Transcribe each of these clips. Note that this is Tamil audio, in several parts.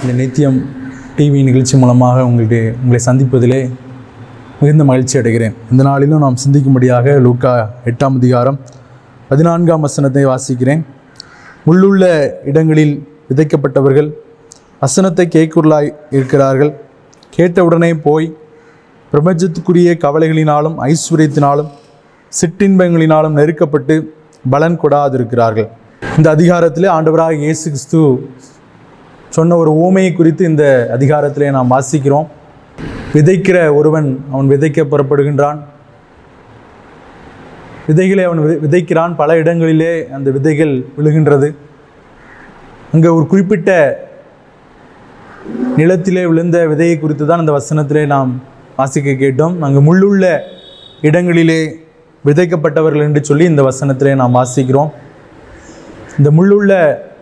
இந்த நித்தியம் டிவி நிகழ்ச்சி மூலமாக உங்களுடைய உங்களை சந்திப்பதிலே மிகுந்த மகிழ்ச்சி அடைகிறேன் இந்த நாளிலும் நாம் சிந்திக்கும்படியாக லூக்கா எட்டாம் அதிகாரம் பதினான்காம் வசனத்தை வாசிக்கிறேன் முள்ளுள்ள இடங்களில் விதைக்கப்பட்டவர்கள் வசனத்தை கேட்குள்ளாய் இருக்கிறார்கள் கேட்டவுடனே போய் பிரபஞ்சத்துக்குரிய கவலைகளினாலும் ஐஸ்வர்யத்தினாலும் சிற்றின்பங்களினாலும் நெருக்கப்பட்டு பலன் கொடாதிருக்கிறார்கள் இந்த அதிகாரத்திலே ஆண்டவராக இயேசு கிறிஸ்து சொன்ன ஒரு ஊமையை குறித்து இந்த அதிகாரத்திலே நாம் வாசிக்கிறோம் விதைக்கிற ஒருவன் அவன் விதைக்க புறப்படுகின்றான் விதைகளை அவன் விதை- விதைக்கிறான் பல இடங்களிலே அந்த விதைகள் விழுகின்றது அங்கே ஒரு குறிப்பிட்ட நிலத்திலே விழுந்த விதையை குறித்து தான் அந்த வசனத்திலே நாம் வாசிக்க கேட்டோம் அங்கே முள்ளுள்ள இடங்களிலே விதைக்கப்பட்டவர்கள் என்று சொல்லி இந்த வசனத்திலே நாம் வாசிக்கிறோம் இந்த முள்ளுள்ள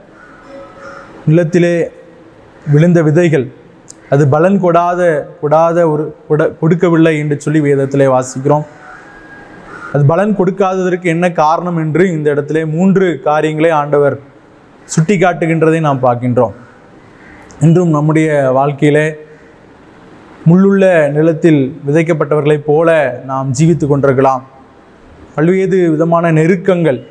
நிலத்திலே விழுந்த விதைகள் அது பலன் கொடாத கொடாத ஒரு கொட கொடுக்கவில்லை என்று சொல்லி வேதத்திலே வாசிக்கிறோம் அது பலன் கொடுக்காததற்கு என்ன காரணம் என்று இந்த இடத்திலே மூன்று காரியங்களை ஆண்டவர் சுட்டி காட்டுகின்றதை நாம் பார்க்கின்றோம் இன்றும் நம்முடைய வாழ்க்கையிலே முள்ளுள்ள நிலத்தில் விதைக்கப்பட்டவர்களைப் போல நாம் ஜீவித்து கொண்டிருக்கலாம் பல்வேறு விதமான நெருக்கங்கள்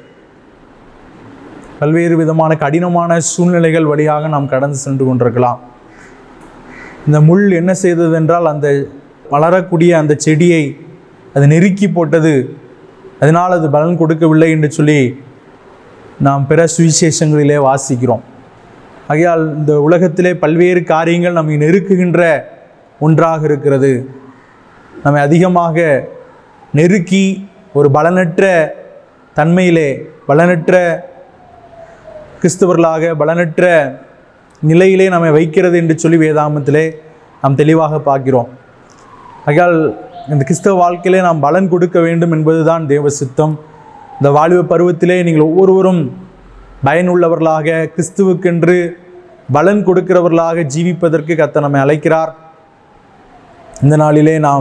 பல்வேறு விதமான கடினமான சூழ்நிலைகள் வழியாக நாம் கடந்து சென்று கொண்டிருக்கலாம் இந்த முள் என்ன செய்தது என்றால் அந்த வளரக்கூடிய அந்த செடியை அது நெருக்கி போட்டது அதனால் அது பலன் கொடுக்கவில்லை என்று சொல்லி நாம் பிற சுவிசேஷங்களிலே வாசிக்கிறோம் ஆகையால் இந்த உலகத்திலே பல்வேறு காரியங்கள் நம்மை நெருக்குகின்ற ஒன்றாக இருக்கிறது நம்மை அதிகமாக நெருக்கி ஒரு பலனற்ற தன்மையிலே பலனற்ற கிறிஸ்தவர்களாக பலனற்ற நிலையிலே நம்மை வைக்கிறது என்று சொல்லி வேதாமத்திலே நாம் தெளிவாக பார்க்கிறோம் ஆகையால் இந்த கிறிஸ்தவ வாழ்க்கையிலே நாம் பலன் கொடுக்க வேண்டும் என்பதுதான் தேவ சித்தம் இந்த வாலிப பருவத்திலே நீங்கள் ஒவ்வொருவரும் பயனுள்ளவர்களாக கிறிஸ்துவுக்கென்று பலன் கொடுக்கிறவர்களாக ஜீவிப்பதற்கு கத்த நம்மை அழைக்கிறார் இந்த நாளிலே நாம்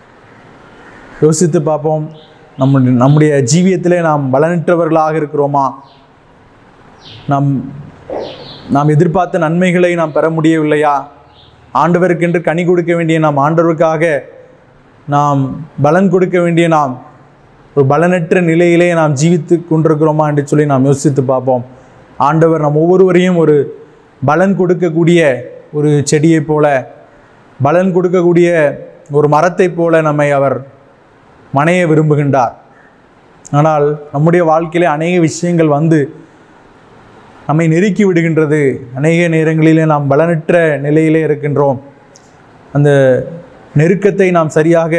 யோசித்து பார்ப்போம் நம்முடைய நம்முடைய ஜீவியத்திலே நாம் பலனற்றவர்களாக இருக்கிறோமா நாம் நாம் எதிர்பார்த்த நன்மைகளை நாம் பெற முடியவில்லையா ஆண்டவருக்கென்று கனி கொடுக்க வேண்டிய நாம் ஆண்டவருக்காக நாம் பலன் கொடுக்க வேண்டிய நாம் ஒரு பலனற்ற நிலையிலே நாம் ஜீவித்து கொண்டிருக்கிறோமா என்று சொல்லி நாம் யோசித்து பார்ப்போம் ஆண்டவர் நம் ஒவ்வொருவரையும் ஒரு பலன் கொடுக்கக்கூடிய ஒரு செடியைப் போல பலன் கொடுக்கக்கூடிய ஒரு மரத்தைப் போல நம்மை அவர் மனைய விரும்புகின்றார் ஆனால் நம்முடைய வாழ்க்கையிலே அநேக விஷயங்கள் வந்து நம்மை நெருக்கி விடுகின்றது அநேக நேரங்களிலே நாம் பலனற்ற நிலையிலே இருக்கின்றோம் அந்த நெருக்கத்தை நாம் சரியாக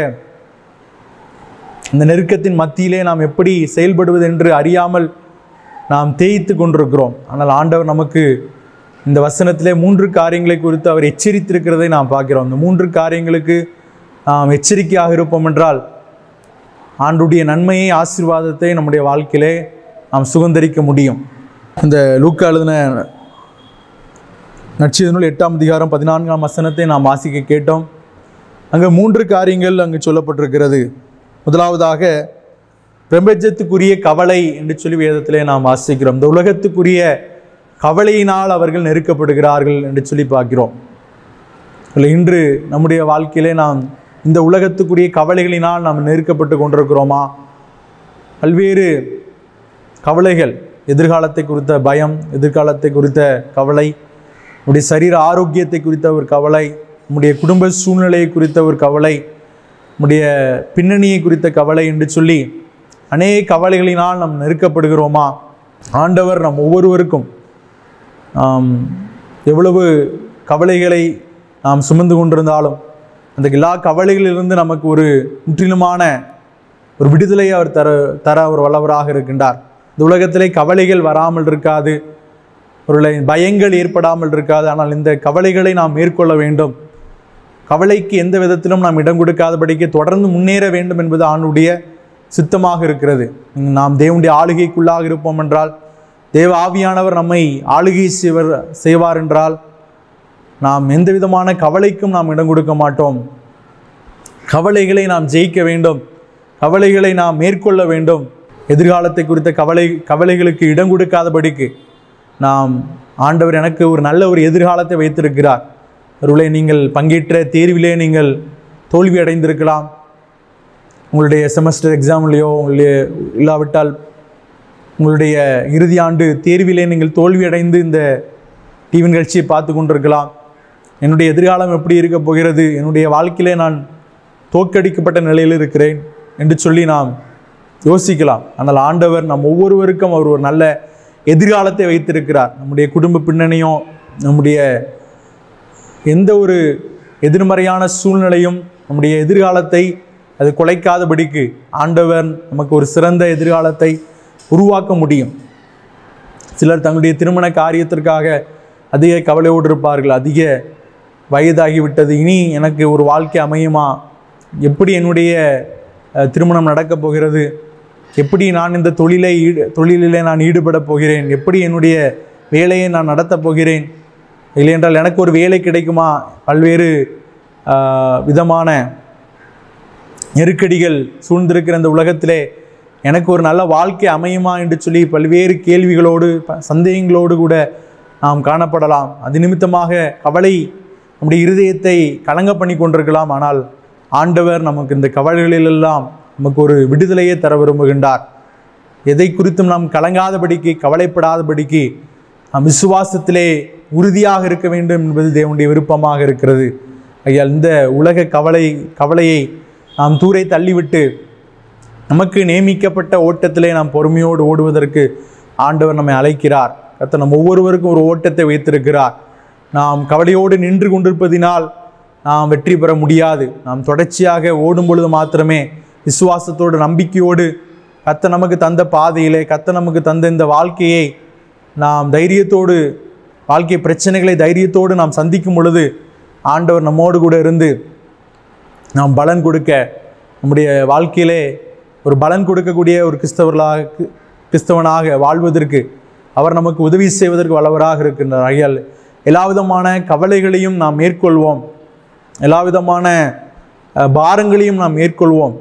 அந்த நெருக்கத்தின் மத்தியிலே நாம் எப்படி செயல்படுவது என்று அறியாமல் நாம் தேய்த்து கொண்டிருக்கிறோம் ஆனால் ஆண்டவர் நமக்கு இந்த வசனத்திலே மூன்று காரியங்களை குறித்து அவர் எச்சரித்திருக்கிறதை நாம் பார்க்கிறோம் இந்த மூன்று காரியங்களுக்கு நாம் எச்சரிக்கையாக இருப்போம் என்றால் ஆண்டுடைய நன்மையை ஆசீர்வாதத்தை நம்முடைய வாழ்க்கையிலே நாம் சுதந்திரிக்க முடியும் இந்த லூக்கா எழுதின நட்சிய நூல் எட்டாம் அதிகாரம் பதினான்காம் வசனத்தை நாம் வாசிக்க கேட்டோம் அங்கே மூன்று காரியங்கள் அங்கு சொல்லப்பட்டிருக்கிறது முதலாவதாக பிரபஞ்சத்துக்குரிய கவலை என்று சொல்லி வேதத்திலே நாம் வாசிக்கிறோம் இந்த உலகத்துக்குரிய கவலையினால் அவர்கள் நெருக்கப்படுகிறார்கள் என்று சொல்லி பார்க்கிறோம் இல்லை இன்று நம்முடைய வாழ்க்கையிலே நாம் இந்த உலகத்துக்குரிய கவலைகளினால் நாம் நெருக்கப்பட்டு கொண்டிருக்கிறோமா பல்வேறு கவலைகள் எதிர்காலத்தை குறித்த பயம் எதிர்காலத்தை குறித்த கவலை நம்முடைய சரீர ஆரோக்கியத்தை குறித்த ஒரு கவலை நம்முடைய குடும்ப சூழ்நிலையை குறித்த ஒரு கவலை நம்முடைய பின்னணியை குறித்த கவலை என்று சொல்லி அநேக கவலைகளினால் நாம் நெருக்கப்படுகிறோமா ஆண்டவர் நம் ஒவ்வொருவருக்கும் ஆம், எவ்வளவு கவலைகளை நாம் சுமந்து கொண்டிருந்தாலும் அந்த எல்லா கவலைகளிலிருந்து நமக்கு ஒரு முற்றிலுமான ஒரு விடுதலையை அவர் தர தர அவர் வல்லவராக இருக்கின்றார் இந்த உலகத்திலே கவலைகள் வராமல் இருக்காது ஒரு பயங்கள் ஏற்படாமல் இருக்காது ஆனால் இந்த கவலைகளை நாம் மேற்கொள்ள வேண்டும் கவலைக்கு எந்த விதத்திலும் நாம் இடம் கொடுக்காதபடிக்கு தொடர்ந்து முன்னேற வேண்டும் என்பது ஆணுடைய சித்தமாக இருக்கிறது நாம் தேவனுடைய ஆளுகைக்குள்ளாக இருப்போம் என்றால் தேவ ஆவியானவர் நம்மை ஆளுகை செய்வர் செய்வார் என்றால் நாம் எந்த விதமான கவலைக்கும் நாம் இடம் கொடுக்க மாட்டோம் கவலைகளை நாம் ஜெயிக்க வேண்டும் கவலைகளை நாம் மேற்கொள்ள வேண்டும் எதிர்காலத்தை குறித்த கவலை கவலைகளுக்கு இடம் கொடுக்காதபடிக்கு நாம் ஆண்டவர் எனக்கு ஒரு நல்ல ஒரு எதிர்காலத்தை வைத்திருக்கிறார் ஒருவேளை நீங்கள் பங்கேற்ற தேர்விலே நீங்கள் தோல்வி அடைந்திருக்கலாம் உங்களுடைய செமஸ்டர் எக்ஸாம்லேயோ உங்களுடைய இல்லாவிட்டால் உங்களுடைய இறுதி ஆண்டு தேர்விலே நீங்கள் தோல்வி அடைந்து இந்த டிவி நிகழ்ச்சியை பார்த்து கொண்டிருக்கலாம் என்னுடைய எதிர்காலம் எப்படி இருக்க போகிறது என்னுடைய வாழ்க்கையிலே நான் தோற்கடிக்கப்பட்ட நிலையில் இருக்கிறேன் என்று சொல்லி நாம் யோசிக்கலாம் ஆனால் ஆண்டவர் நம் ஒவ்வொருவருக்கும் அவர் ஒரு நல்ல எதிர்காலத்தை வைத்திருக்கிறார் நம்முடைய குடும்ப பின்னணியும் நம்முடைய எந்த ஒரு எதிர்மறையான சூழ்நிலையும் நம்முடைய எதிர்காலத்தை அது குலைக்காதபடிக்கு ஆண்டவர் நமக்கு ஒரு சிறந்த எதிர்காலத்தை உருவாக்க முடியும் சிலர் தங்களுடைய திருமண காரியத்திற்காக அதிக கவலையோடு இருப்பார்கள் அதிக வயதாகிவிட்டது இனி எனக்கு ஒரு வாழ்க்கை அமையுமா எப்படி என்னுடைய அஹ், திருமணம் நடக்கப் போகிறது எப்படி நான் இந்த தொழிலை ஈடு தொழிலிலே நான் ஈடுபடப் போகிறேன் எப்படி என்னுடைய வேலையை நான் நடத்தப் போகிறேன் இல்லையென்றால் எனக்கு ஒரு வேலை கிடைக்குமா பல்வேறு ஆஹ், விதமான நெருக்கடிகள் சூழ்ந்திருக்கிற இந்த உலகத்திலே எனக்கு ஒரு நல்ல வாழ்க்கை அமையுமா என்று சொல்லி பல்வேறு கேள்விகளோடு ப- சந்தேகங்களோடு கூட நாம் காணப்படலாம் அது நிமித்தமாக கவலை நம்முடைய இருதயத்தை கலங்க பண்ணி கொண்டிருக்கலாம் ஆனால் ஆண்டவர் நமக்கு இந்த கவலைகளிலெல்லாம் நமக்கு ஒரு விடுதலையை தர விரும்புகின்றார் எதை குறித்தும் நாம் கலங்காதபடிக்கு கவலைப்படாதபடிக்கு நாம் விசுவாசத்திலே உறுதியாக இருக்க வேண்டும் என்பது தேவனுடைய விருப்பமாக இருக்கிறது ஐயா இந்த உலக கவலை கவலையை நாம் தூரை தள்ளிவிட்டு நமக்கு நியமிக்கப்பட்ட ஓட்டத்திலே நாம் பொறுமையோடு ஓடுவதற்கு ஆண்டவர் நம்மை அழைக்கிறார் கர்த்தர் நம் ஒவ்வொருவருக்கும் ஒரு ஓட்டத்தை வைத்திருக்கிறார் நாம் கவலையோடு நின்று கொண்டிருப்பதினால் நாம் வெற்றி பெற முடியாது நாம் தொடர்ச்சியாக ஓடும் பொழுது மாத்திரமே விசுவாசத்தோடு நம்பிக்கையோடு கத்த நமக்கு தந்த பாதையிலே கத்த நமக்கு தந்த இந்த வாழ்க்கையை நாம் தைரியத்தோடு வாழ்க்கை பிரச்சனைகளை தைரியத்தோடு நாம் சந்திக்கும் பொழுது ஆண்டவர் நம்மோடு கூட இருந்து நாம் பலன் கொடுக்க நம்முடைய வாழ்க்கையிலே ஒரு பலன் கொடுக்கக்கூடிய ஒரு கிறிஸ்தவர்களாக கிறிஸ்தவனாக வாழ்வதற்கு அவர் நமக்கு உதவி செய்வதற்கு வல்லவராக இருக்கின்றார் ஆகையால் எல்லா விதமான கவலைகளையும் நாம் மேற்கொள்வோம் எல்லா விதமான அஹ், பாரங்களையும் நாம் மேற்கொள்வோம்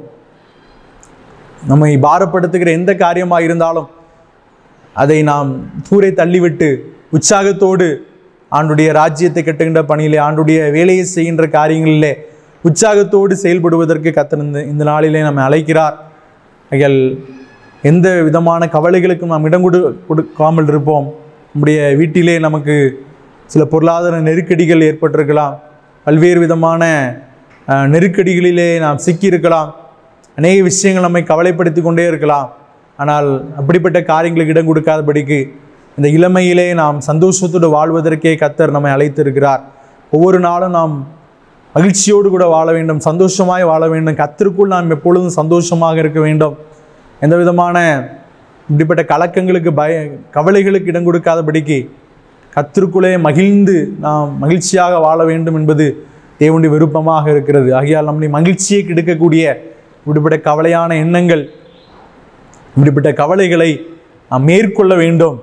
நம்மை பாரப்படுத்துகிற எந்த காரியமாக இருந்தாலும் அதை நாம் தூரை தள்ளிவிட்டு உற்சாகத்தோடு ஆண்டுடைய ராஜ்யத்தை கட்டுகின்ற பணியிலே ஆண்டுடைய வேலையை செய்கின்ற காரியங்களிலே உற்சாகத்தோடு செயல்படுவதற்கு கத்தர் இந்த இந்த நாளிலே நம்மை அழைக்கிறார் ஆகையால் எந்த விதமான கவலைகளுக்கும் நாம் இடம் கொடு கொடுக்காமல் இருப்போம் நம்முடைய வீட்டிலே நமக்கு சில பொருளாதார நெருக்கடிகள் ஏற்பட்டிருக்கலாம் பல்வேறு விதமான அஹ், நெருக்கடிகளிலே நாம் சிக்கியிருக்கலாம் அநேக விஷயங்கள் நம்மை கவலைப்படுத்தி கொண்டே இருக்கலாம் ஆனால் அப்படிப்பட்ட காரியங்களுக்கு இடம் கொடுக்காதபடிக்கு இந்த இளமையிலே நாம் சந்தோஷத்தோடு வாழ்வதற்கே கத்தர் நம்மை அழைத்திருக்கிறார் ஒவ்வொரு நாளும் நாம் மகிழ்ச்சியோடு கூட வாழ வேண்டும் சந்தோஷமாய் வாழ வேண்டும் கத்திற்குள் நாம் எப்பொழுதும் சந்தோஷமாக இருக்க வேண்டும் எந்த விதமான இப்படிப்பட்ட கலக்கங்களுக்கு பய கவலைகளுக்கு இடம் கொடுக்காதபடிக்கு கத்திற்குள்ளே மகிழ்ந்து நாம் மகிழ்ச்சியாக வாழ வேண்டும் என்பது தேவனுடைய விருப்பமாக இருக்கிறது ஆகையால் நம்முடைய மகிழ்ச்சியை கெடுக்கக்கூடிய இப்படிப்பட்ட கவலையான எண்ணங்கள் இப்படிப்பட்ட கவலைகளை நாம் மேற்கொள்ள வேண்டும்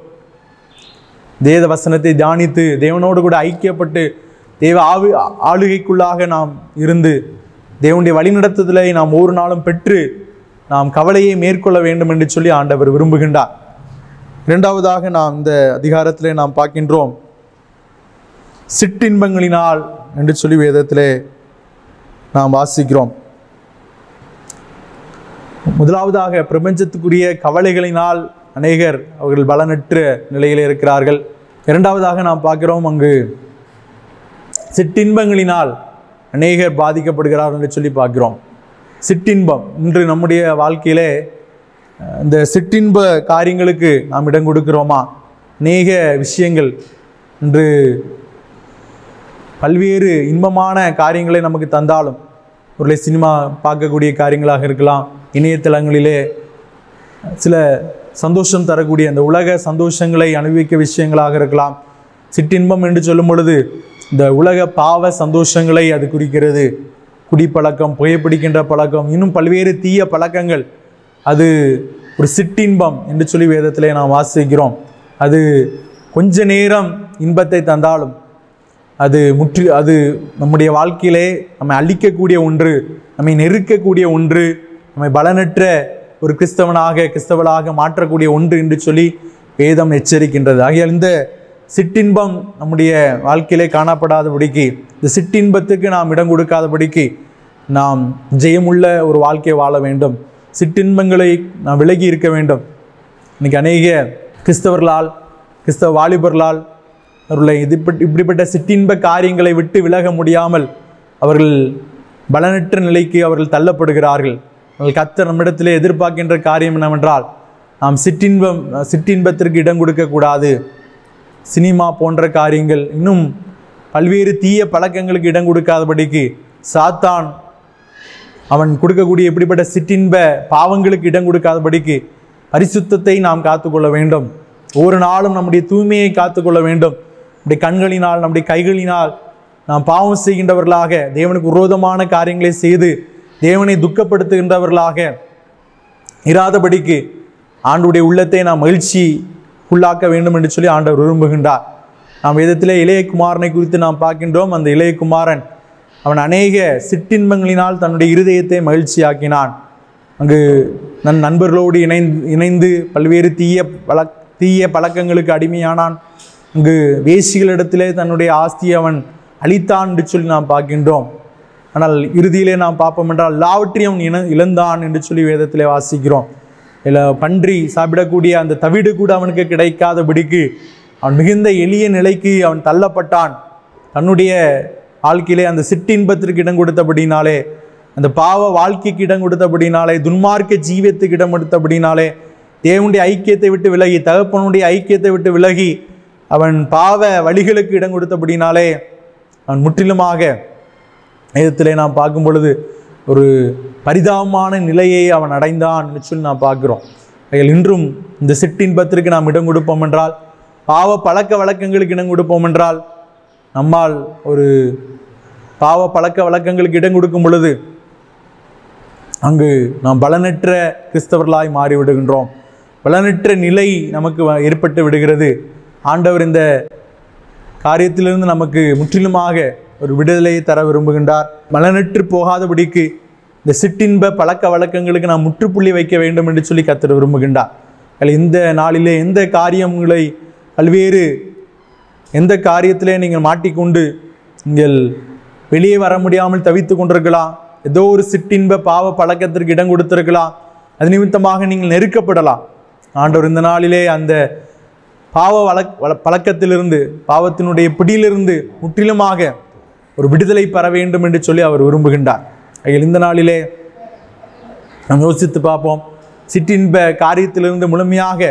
தேவ வசனத்தை தியானித்து தேவனோடு கூட ஐக்கியப்பட்டு தேவ ஆவு ஆளுகைக்குள்ளாக நாம் இருந்து தேவனுடைய வழிநடத்துதலை நாம் ஒவ்வொரு நாளும் பெற்று நாம் கவலையை மேற்கொள்ள வேண்டும் என்று சொல்லி ஆண்டவர் விரும்புகின்றார் இரண்டாவதாக நாம் இந்த அதிகாரத்திலே நாம் பார்க்கின்றோம் சிற்றின்பங்களினால் என்று சொல்லி வேதத்திலே நாம் வாசிக்கிறோம் முதலாவதாக பிரபஞ்சத்துக்குரிய கவலைகளினால் அநேகர் அவர்கள் பலனற்ற நிலையில் இருக்கிறார்கள் இரண்டாவதாக நாம் பார்க்கிறோம் அங்கு சிற்றின்பங்களினால் அநேகர் பாதிக்கப்படுகிறார் என்று சொல்லி பார்க்கிறோம் சிற்றின்பம் இன்று நம்முடைய வாழ்க்கையிலே அஹ், இந்த சிற்றின்ப காரியங்களுக்கு நாம் இடம் கொடுக்கிறோமா அநேக விஷயங்கள் இன்று பல்வேறு இன்பமான காரியங்களை நமக்கு தந்தாலும் ஒரு சினிமா பார்க்கக்கூடிய காரியங்களாக இருக்கலாம் இணையதளங்களிலே சில சந்தோஷம் தரக்கூடிய அந்த உலக சந்தோஷங்களை அனுபவிக்க விஷயங்களாக இருக்கலாம் சிற்றின்பம் என்று சொல்லும் பொழுது இந்த உலக பாவ சந்தோஷங்களை அது குறிக்கிறது குடிப்பழக்கம் புகைப்பிடிக்கின்ற பழக்கம் இன்னும் பல்வேறு தீய பழக்கங்கள் அது ஒரு சிற்றின்பம் என்று சொல்லி வேதத்திலே நாம் வாசிக்கிறோம் அது கொஞ்ச நேரம் இன்பத்தை தந்தாலும் அது முற்று அது நம்முடைய வாழ்க்கையிலே நம்மை அழிக்கக்கூடிய ஒன்று நம்மை நெருக்கக்கூடிய ஒன்று நம்மை பலனற்ற ஒரு கிறிஸ்தவனாக கிறிஸ்தவளாக மாற்றக்கூடிய ஒன்று என்று சொல்லி வேதம் எச்சரிக்கின்றது ஆகையால் இந்த சிற்றின்பம் நம்முடைய வாழ்க்கையிலே காணப்படாதபடிக்கு இந்த சிற்றின்பத்துக்கு நாம் இடம் கொடுக்காதபடிக்கு நாம் ஜெயமுள்ள ஒரு வாழ்க்கையை வாழ வேண்டும் சிற்றின்பங்களை நாம் விலகி இருக்க வேண்டும் இன்னைக்கு அநேக கிறிஸ்தவர்களால் கிறிஸ்தவ வாலிபர்களால் அவர்களை இது இப்படிப்பட்ட சிற்றின்ப காரியங்களை விட்டு விலக முடியாமல் அவர்கள் பலனற்ற நிலைக்கு அவர்கள் தள்ளப்படுகிறார்கள் அவர்கள் கத்தர் நம்மிடத்திலே எதிர்பார்க்கின்ற காரியம் என்னவென்றால் நாம் சிற்றின்பம் சிற்றின்பத்திற்கு இடம் கொடுக்கக்கூடாது சினிமா போன்ற காரியங்கள் இன்னும் பல்வேறு தீய பழக்கங்களுக்கு இடம் கொடுக்காதபடிக்கு சாத்தான் அவன் கொடுக்கக்கூடிய இப்படிப்பட்ட சிற்றின்ப பாவங்களுக்கு இடம் கொடுக்காதபடிக்கு பரிசுத்தத்தை நாம் காத்துக்கொள்ள வேண்டும் ஒவ்வொரு நாளும் நம்முடைய தூய்மையை காத்துக்கொள்ள வேண்டும் நம்முடைய கண்களினால் நம்முடைய கைகளினால் நாம் பாவம் செய்கின்றவர்களாக தேவனுக்கு விரோதமான காரியங்களை செய்து தேவனை துக்கப்படுத்துகின்றவர்களாக இராதபடிக்கு ஆண்டுடைய உள்ளத்தை நாம் மகிழ்ச்சிக்குள்ளாக்க வேண்டும் என்று சொல்லி ஆண்டவர் விரும்புகின்றார் நாம் வேதத்திலே இளைய குமாரனை குறித்து நாம் பார்க்கின்றோம் அந்த இளைய குமாரன் அவன் அநேக சிற்றின்பங்களினால் தன்னுடைய இருதயத்தை மகிழ்ச்சியாக்கினான் அங்கு நன் நண்பர்களோடு இணைந்து இணைந்து பல்வேறு தீய பழ தீய பழக்கங்களுக்கு அடிமையானான் அங்கு வேசிகளிடத்திலே தன்னுடைய ஆஸ்தியை அவன் அழித்தான் என்று சொல்லி நாம் பார்க்கின்றோம் ஆனால் இறுதியிலே நாம் பார்ப்போம் என்றால் எல்லாவற்றையும் அவன் இன இழந்தான் என்று சொல்லி வேதத்திலே வாசிக்கிறோம் இல்லை பன்றி சாப்பிடக்கூடிய அந்த தவிடு கூட அவனுக்கு கிடைக்காதபடிக்கு அவன் மிகுந்த எளிய நிலைக்கு அவன் தள்ளப்பட்டான் தன்னுடைய வாழ்க்கையிலே அந்த சிற்றின்பத்திற்கு இடம் கொடுத்தபடினாலே அந்த பாவ வாழ்க்கைக்கு இடம் கொடுத்தபடினாலே துன்மார்க்க ஜீவியத்துக்கு இடம் கொடுத்தபடினாலே தேவனுடைய ஐக்கியத்தை விட்டு விலகி தகப்பனுடைய ஐக்கியத்தை விட்டு விலகி அவன் பாவ வழிகளுக்கு இடம் கொடுத்தபடினாலே அவன் முற்றிலுமாக வேதத்திலே நாம் பார்க்கும் பொழுது ஒரு பரிதாபமான நிலையை அவன் அடைந்தான் என்று சொல்லி நாம் பார்க்கிறோம் அதில் இன்றும் இந்த சிற்றின்பத்திற்கு நாம் இடம் கொடுப்போம் என்றால் பாவ பழக்க வழக்கங்களுக்கு இடம் கொடுப்போம் என்றால் நம்மால் ஒரு பாவ பழக்க வழக்கங்களுக்கு இடம் கொடுக்கும் பொழுது அங்கு நாம் பலனற்ற கிறிஸ்தவர்களாய் மாறி விடுகின்றோம் பலனற்ற நிலை நமக்கு வ- ஏற்பட்டு விடுகிறது ஆண்டவர் இந்த காரியத்திலிருந்து நமக்கு முற்றிலுமாக ஒரு விடுதலையை தர விரும்புகின்றார் பலனற்று போகாதபடிக்கு இந்த சிற்றின்ப பழக்க வழக்கங்களுக்கு நாம் முற்றுப்புள்ளி வைக்க வேண்டும் என்று சொல்லி கத்தர் விரும்புகின்றார் அதில் இந்த நாளிலே எந்த காரியங்களை பல்வேறு எந்த காரியத்திலே நீங்கள் மாட்டிக்கொண்டு நீங்கள் வெளியே வர முடியாமல் தவித்து கொண்டிருக்கலாம் ஏதோ ஒரு சிற்றின்ப பாவ பழக்கத்திற்கு இடம் கொடுத்திருக்கலாம் அது நிமித்தமாக நீங்கள் நெருக்கப்படலாம் ஆண்டவர் இந்த நாளிலே அந்த பாவ வழக் வழ பழக்கத்திலிருந்து பாவத்தினுடைய பிடியிலிருந்து முற்றிலுமாக ஒரு விடுதலை பெற வேண்டும் என்று சொல்லி அவர் விரும்புகின்றார் அதில் இந்த நாளிலே நாம் யோசித்து பார்ப்போம் சிற்றின்ப காரியத்திலிருந்து முழுமையாக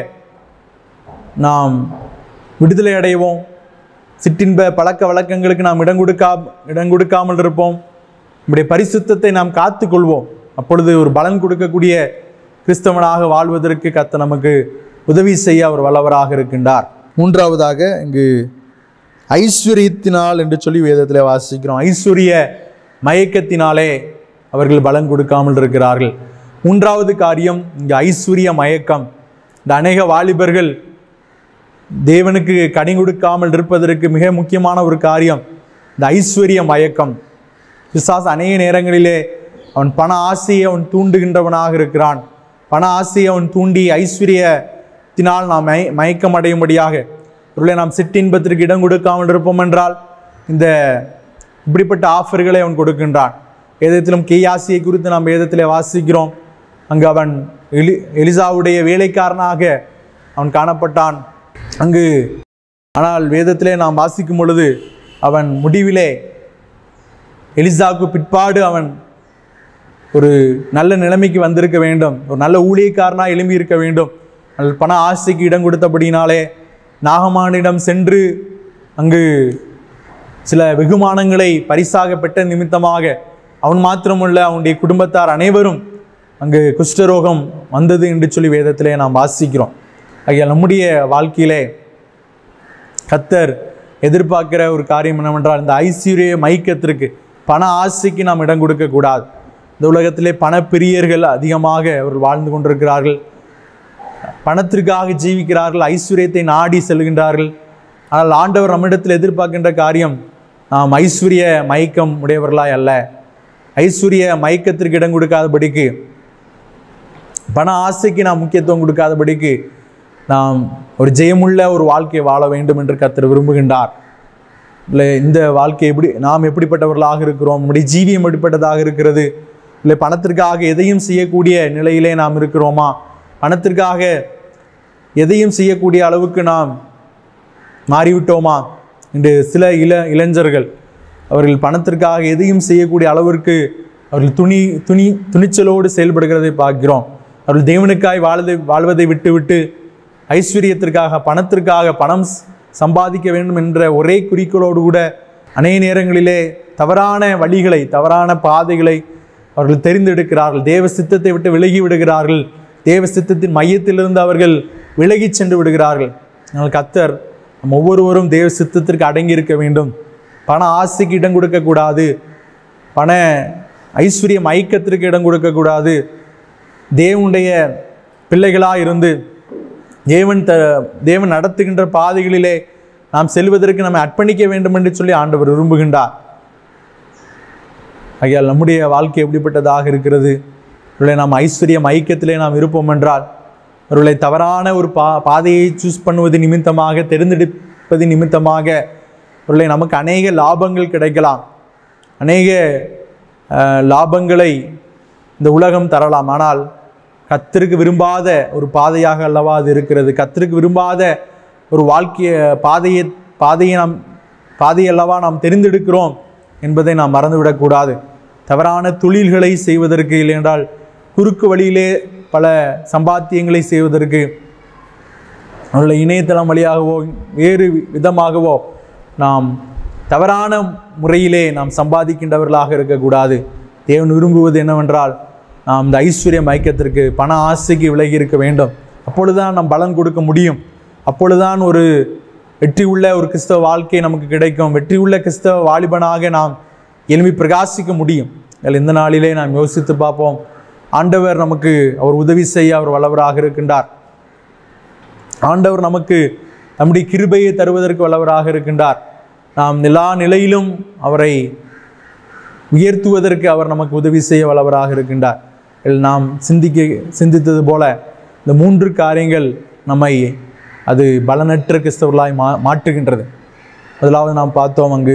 நாம் விடுதலை அடைவோம் சிற்றின்ப பழக்க வழக்கங்களுக்கு நாம் இடம் கொடுக்கா இடம் கொடுக்காமல் இருப்போம் நம்முடைய பரிசுத்தத்தை நாம் காத்துக்கொள்வோம் அப்பொழுது ஒரு பலன் கொடுக்கக்கூடிய கிறிஸ்தவனாக வாழ்வதற்கு கத்த நமக்கு உதவி செய்ய அவர் வல்லவராக இருக்கின்றார் மூன்றாவதாக இங்கு ஐஸ்வர்யத்தினால் என்று சொல்லி வேதத்தில் வாசிக்கிறோம் ஐஸ்வர்ய மயக்கத்தினாலே அவர்கள் பலன் கொடுக்காமல் இருக்கிறார்கள் மூன்றாவது காரியம் இங்கு ஐஸ்வர்ய மயக்கம் இந்த அநேக வாலிபர்கள் தேவனுக்கு கனி கொடுக்காமல் இருப்பதற்கு மிக முக்கியமான ஒரு காரியம் இந்த ஐஸ்வர்ய மயக்கம் பிசாசு அநேக நேரங்களிலே அவன் பண ஆசையை அவன் தூண்டுகின்றவனாக இருக்கிறான் பண ஆசையை அவன் தூண்டி ஐஸ்வர்யத்தினால் நாம் மய மயக்கம் அடையும்படியாக ஒருவேளை நாம் சிற்றின்பத்திற்கு இடம் கொடுக்காமல் இருப்போம் என்றால் இந்த இப்படிப்பட்ட ஆஃபர்களை அவன் கொடுக்கின்றான் வேதத்திலும் கேயாசியை குறித்து நாம் வேதத்திலே வாசிக்கிறோம் அங்கு அவன் எலி எலிசாவுடைய வேலைக்காரனாக அவன் காணப்பட்டான் அங்கு ஆனால் வேதத்திலே நாம் வாசிக்கும் பொழுது அவன் முடிவிலே எலிசாவுக்கு பிற்பாடு அவன் ஒரு நல்ல நிலைமைக்கு வந்திருக்க வேண்டும் ஒரு நல்ல ஊழியக்காரனாக எழும்பி இருக்க வேண்டும் நல்ல பண ஆசைக்கு இடம் கொடுத்தபடினாலே நாகமானிடம் சென்று அங்கு சில வெகுமானங்களை பரிசாக பெற்ற நிமித்தமாக அவன் மாத்திரமல்ல அவனுடைய குடும்பத்தார் அனைவரும் அங்கு குஷ்டரோகம் வந்தது என்று சொல்லி வேதத்திலே நாம் வாசிக்கிறோம் ஆகையால் நம்முடைய வாழ்க்கையிலே கத்தர் எதிர்பார்க்கிற ஒரு காரியம் என்னவென்றால் இந்த ஐஸ்வர்ய மயக்கத்திற்கு பண ஆசைக்கு நாம் இடம் கொடுக்க கூடாது இந்த உலகத்திலே பணப்பிரியர்கள் அதிகமாக அவர்கள் வாழ்ந்து கொண்டிருக்கிறார்கள் பணத்திற்காக ஜீவிக்கிறார்கள் ஐஸ்வர்யத்தை நாடி செல்கின்றார்கள் ஆனால் ஆண்டவர் நம்மிடத்தில் எதிர்பார்க்கின்ற காரியம் நாம் ஐஸ்வர்ய மயக்கம் உடையவர்களாய் அல்ல ஐஸ்வர்ய மயக்கத்திற்கு இடம் கொடுக்காதபடிக்கு பண ஆசைக்கு நாம் முக்கியத்துவம் கொடுக்காதபடிக்கு நாம் ஒரு ஜெயமுள்ள ஒரு வாழ்க்கையை வாழ வேண்டும் என்று கர்த்தர் விரும்புகின்றார் இல்லை இந்த வாழ்க்கை எப்படி நாம் எப்படிப்பட்டவர்களாக இருக்கிறோம் நம்முடைய ஜீவியம் எப்படிப்பட்டதாக இருக்கிறது இல்லை பணத்திற்காக எதையும் செய்யக்கூடிய நிலையிலே நாம் இருக்கிறோமா பணத்திற்காக எதையும் செய்யக்கூடிய அளவுக்கு நாம் மாறிவிட்டோமா இன்று சில இள இளைஞர்கள் அவர்கள் பணத்திற்காக எதையும் செய்யக்கூடிய அளவிற்கு அவர்கள் துணி துணி துணிச்சலோடு செயல்படுகிறதை பார்க்கிறோம் அவர்கள் தேவனுக்காய் வாழ்வதை வாழ்வதை விட்டுவிட்டு ஐஸ்வர்யத்திற்காக பணத்திற்காக பணம் ஸ்- சம்பாதிக்க வேண்டும் என்ற ஒரே குறிக்கோளோடு கூட அநேக நேரங்களிலே தவறான வழிகளை தவறான பாதைகளை அவர்கள் தெரிந்தெடுக்கிறார்கள் தேவ சித்தத்தை விட்டு விலகி விடுகிறார்கள் தேவ சித்தத்தின் மையத்திலிருந்து அவர்கள் விலகிச் சென்று விடுகிறார்கள் அதனால் கத்தர் நம் ஒவ்வொருவரும் தேவ சித்தத்திற்கு அடங்கி இருக்க வேண்டும் பண ஆசைக்கு இடம் கொடுக்கக்கூடாது பண ஐஸ்வர்ய மயக்கத்திற்கு இடம் கொடுக்கக்கூடாது தேவனுடைய பிள்ளைகளாக இருந்து தேவன் த தேவன் நடத்துகின்ற பாதைகளிலே நாம் செல்வதற்கு நம்மை அர்ப்பணிக்க வேண்டும் என்று சொல்லி ஆண்டவர் விரும்புகின்றார் ஆகையால் நம்முடைய வாழ்க்கை எப்படிப்பட்டதாக இருக்கிறது ஒருவேளை நாம் ஐஸ்வர்யம் ஐக்கியத்திலே நாம் இருப்போம் என்றால் ஒருவேளை தவறான ஒரு பா பாதையை சூஸ் பண்ணுவது நிமித்தமாக தேர்ந்தெடுப்பது நிமித்தமாக ஒருவேளை நமக்கு அநேக லாபங்கள் கிடைக்கலாம் அநேக அஹ், லாபங்களை இந்த உலகம் தரலாம் ஆனால் கத்திற்கு விரும்பாத ஒரு பாதையாக அல்லவா அது இருக்கிறது கத்திற்கு விரும்பாத ஒரு வாழ்க்கைய பாதையை பாதையை நாம் பாதையை அல்லவா நாம் தெரிந்தெடுக்கிறோம் என்பதை நாம் மறந்துவிடக்கூடாது தவறான தொழில்களை செய்வதற்கு இல்லையென்றால் குறுக்கு வழியிலே பல சம்பாத்தியங்களை செய்வதற்கு அவர்களை இணையதளம் வழியாகவோ வேறு விதமாகவோ நாம் தவறான முறையிலே நாம் சம்பாதிக்கின்றவர்களாக இருக்கக்கூடாது தேவன் விரும்புவது என்னவென்றால் நாம் இந்த ஐஸ்வர்ய மயக்கத்திற்கு பண ஆசைக்கு விலகி இருக்க வேண்டும் அப்பொழுதுதான் நாம் பலன் கொடுக்க முடியும் அப்பொழுதுதான் ஒரு வெற்றி உள்ள ஒரு கிறிஸ்தவ வாழ்க்கை நமக்கு கிடைக்கும் வெற்றி உள்ள கிறிஸ்தவ வாலிபனாக நாம் எழுப்பி பிரகாசிக்க முடியும் அதில் இந்த நாளிலே நாம் யோசித்து பார்ப்போம் ஆண்டவர் நமக்கு அவர் உதவி செய்ய அவர் வல்லவராக இருக்கின்றார் ஆண்டவர் நமக்கு நம்முடைய கிருபையை தருவதற்கு வல்லவராக இருக்கின்றார் நாம் எல்லா நிலையிலும் அவரை உயர்த்துவதற்கு அவர் நமக்கு உதவி செய்ய வல்லவராக இருக்கின்றார் இதில் நாம் சிந்திக்க சிந்தித்தது போல இந்த மூன்று காரியங்கள் நம்மை அது பலனற்ற கிறிஸ்தவர்களாய் மா மாற்றுகின்றது முதலாவது நாம் பார்த்தோம் அங்கு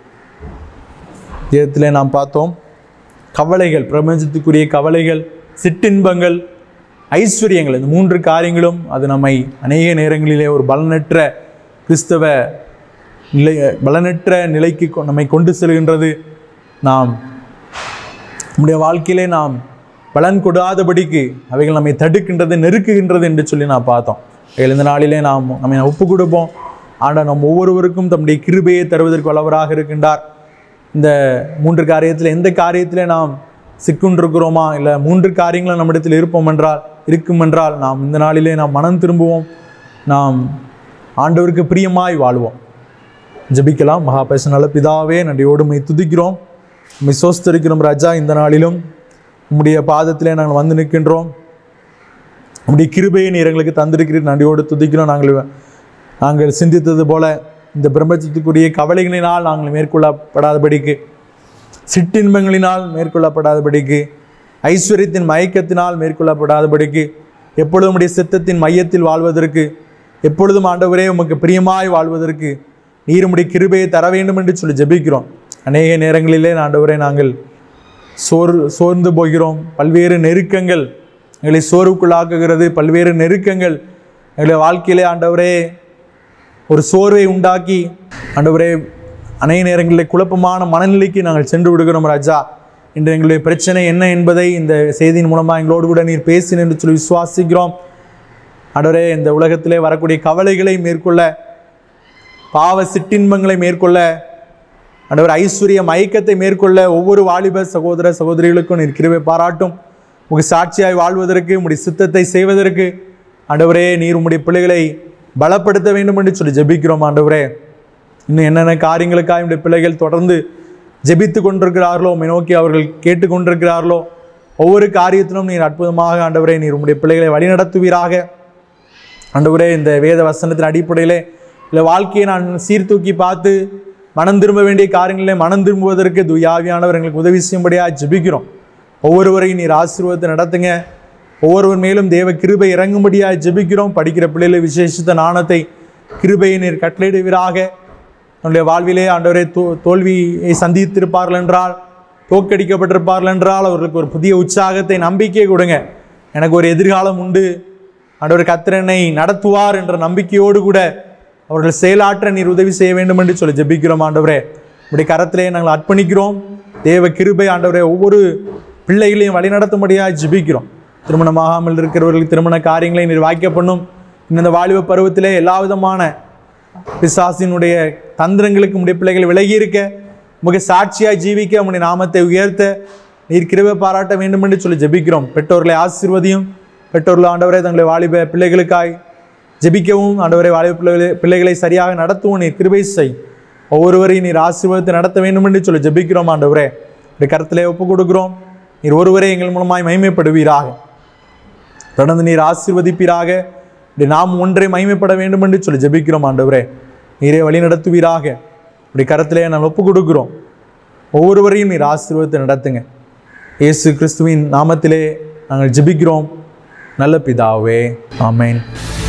வேதத்திலே நாம் பார்த்தோம் கவலைகள் பிரபஞ்சத்துக்குரிய கவலைகள் சிற்றின்பங்கள் ஐஸ்வர்யங்கள் இந்த மூன்று காரியங்களும் அது நம்மை அநேக நேரங்களிலே ஒரு பலனற்ற கிறிஸ்தவ நிலை பலனற்ற நிலைக்கு கொ- நம்மை கொண்டு செல்கின்றது நாம் நம்முடைய வாழ்க்கையிலே நாம் பலன் கொடாதபடிக்கு அவைகள் நம்மை தடுக்கின்றது நெருக்குகின்றது என்று சொல்லி நான் பார்த்தோம் அவைகள் இந்த நாளிலே நாம் நம்மை ஒப்பு கொடுப்போம் ஆனால் நம் ஒவ்வொருவருக்கும் தம்முடைய கிருபையை தருவதற்கு வல்லவராக இருக்கின்றார் இந்த மூன்று காரியத்தில் எந்த காரியத்திலே நாம் சிக்குண்டிருக்கிறோமா இல்லை மூன்று காரியங்களும் நம்மிடத்தில் இருப்போம் என்றால் இருக்கும் என்றால் நாம் இந்த நாளிலே நாம் மனம் திரும்புவோம் நாம் ஆண்டவருக்கு பிரியமாய் வாழ்வோம் ஜெபிக்கலாம் மகா நல்ல பிதாவே நன்றியோடு உம்மை துதிக்கிறோம் உம்மை சோஸ்தரிக்கிறோம் ராஜா இந்த நாளிலும் உம்முடைய பாதத்திலே நாங்கள் வந்து நிற்கின்றோம் உம்முடைய கிருபையை நீர் எங்களுக்கு தந்திருக்கிறீர் நன்றியோடு துதிக்கிறோம் நாங்கள் நாங்கள் சிந்தித்தது போல இந்த பிரபஞ்சத்துக்குரிய கவலைகளினால் நாங்கள் மேற்கொள்ளப்படாதபடிக்கு சிற்றின்பங்களினால் மேற்கொள்ளப்படாதபடிக்கு ஐஸ்வர்யத்தின் மயக்கத்தினால் மேற்கொள்ளப்படாதபடிக்கு எப்பொழுதும் உடைய சித்தத்தின் மையத்தில் வாழ்வதற்கு எப்பொழுதும் ஆண்டவரே உமக்கு பிரியமாய் வாழ்வதற்கு நீர் உம்முடைய கிருபையை தர வேண்டும் என்று சொல்லி ஜெபிக்கிறோம் அநேக நேரங்களிலே ஆண்டவரே நாங்கள் சோர் சோர்ந்து போகிறோம் பல்வேறு நெருக்கங்கள் எங்களை சோர்வுக்குள்ளாக்குகிறது பல்வேறு நெருக்கங்கள் எங்களை வாழ்க்கையிலே ஆண்டவரே ஒரு சோர்வை உண்டாக்கி ஆண்டவரே அநேக நேரங்களில் குழப்பமான மனநிலைக்கு நாங்கள் சென்று விடுகிறோம் ராஜா இன்று எங்களுடைய பிரச்சனை என்ன என்பதை இந்த செய்தியின் மூலமாக எங்களோடு கூட நீர் பேசின என்று சொல்லி விசுவாசிக்கிறோம் ஆண்டவரே இந்த உலகத்திலே வரக்கூடிய கவலைகளை மேற்கொள்ள பாவ சிற்றின்பங்களை மேற்கொள்ள ஆண்டவர் ஐஸ்வர்ய மயக்கத்தை மேற்கொள்ள ஒவ்வொரு வாலிப சகோதர சகோதரிகளுக்கும் நீர் கிருபை பாராட்டும் உங்கள் சாட்சியாய் வாழ்வதற்கு உம்முடைய சித்தத்தை செய்வதற்கு ஆண்டவரே நீர் உம்முடைய பிள்ளைகளை பலப்படுத்த வேண்டும் என்று சொல்லி ஜெபிக்கிறோம் ஆண்டவரே இன்னும் என்னென்ன காரியங்களுக்காக உடைய பிள்ளைகள் தொடர்ந்து ஜெபித்து கொண்டிருக்கிறார்களோ உம்மை நோக்கி அவர்கள் கேட்டுக்கொண்டிருக்கிறார்களோ ஒவ்வொரு காரியத்திலும் நீர் அற்புதமாக ஆண்டவரே நீர் உம்முடைய பிள்ளைகளை வழிநடத்துவீராக ஆண்டவரே இந்த வேத வசனத்தின் அடிப்படையிலே இல்லை வாழ்க்கையை நான் சீர்தூக்கி பார்த்து மனம் திரும்ப வேண்டிய காரியங்களிலே மனம் திரும்புவதற்கு துயாவியானவர் எங்களுக்கு உதவி செய்யும்படியாக ஜெபிக்கிறோம் ஒவ்வொருவரையும் நீர் ஆசீர்வாதத்தை நடத்துங்க ஒவ்வொருவர் மேலும் தேவ கிருபை இறங்கும்படியாக ஜெபிக்கிறோம் படிக்கிற பிள்ளைகளை விசேஷித்த நாணத்தை கிருபையை நீர் கட்டளையிடுவீராக நம்முடைய வாழ்விலே ஆண்டவரே தோ தோல்வியை சந்தித்திருப்பார்கள் என்றால் தோற்கடிக்கப்பட்டிருப்பார்கள் என்றால் அவர்களுக்கு ஒரு புதிய உற்சாகத்தை நம்பிக்கை கொடுங்க எனக்கு ஒரு எதிர்காலம் உண்டு ஆண்டவர் கத்திரனை நடத்துவார் என்ற நம்பிக்கையோடு கூட அவர்கள் செயலாற்ற நீர் உதவி செய்ய வேண்டும் என்று சொல்லி ஜெபிக்கிறோம் ஆண்டவரே இப்படி கரத்திலே நாங்கள் அர்ப்பணிக்கிறோம் தேவ கிருபை ஆண்டவரே ஒவ்வொரு பிள்ளைகளையும் வழிநடத்தும்படியாக ஜெபிக்கிறோம் திருமணமாகாமல் இருக்கிறவர்களுக்கு திருமண காரியங்களை நீர் வாய்க்க பண்ணும் இந்த வாலிப பருவத்திலே எல்லா விதமான பிசாசினுடைய தந்திரங்களுக்கு உடைய பிள்ளைகள் விலகி இருக்க உமக்கு சாட்சியாய் ஜீவிக்க உம்முடைய நாமத்தை உயர்த்த நீர் கிருபை பாராட்ட வேண்டும் என்று சொல்லி ஜெபிக்கிறோம் பெற்றோர்களை ஆசீர்வதியும் பெற்றோர்கள் ஆண்டவரே தங்களை வாலிப பிள்ளைகளுக்காய் ஜெபிக்கவும் ஆண்டவரே வாலிப பிள்ளைகளை பிள்ளைகளை சரியாக நடத்தவும் நீர் கிருபை செய் ஒவ்வொருவரையும் நீர் ஆசீர்வாதத்தை நடத்த வேண்டும் என்று சொல்லி ஜெபிக்கிறோம் ஆண்டவரே இப்படி கருத்திலே ஒப்பு கொடுக்கிறோம் நீர் ஒருவரே எங்கள் மூலமாய் மகிமைப்படுவீராக தொடர்ந்து நீர் ஆசீர்வதிப்பீராக இப்படி நாம் ஒன்றை மகிமைப்பட வேண்டும் என்று சொல்லி ஜெபிக்கிறோம் ஆண்டவரே நீரே வழி நடத்துவீராக இப்படி கரத்திலே நாம் ஒப்பு கொடுக்கிறோம் ஒவ்வொருவரையும் நீர் ஆசீர்வாதத்தை நடத்துங்க இயேசு கிறிஸ்துவின் நாமத்திலே நாங்கள் ஜெபிக்கிறோம் நல்ல பிதாவே ஆமென்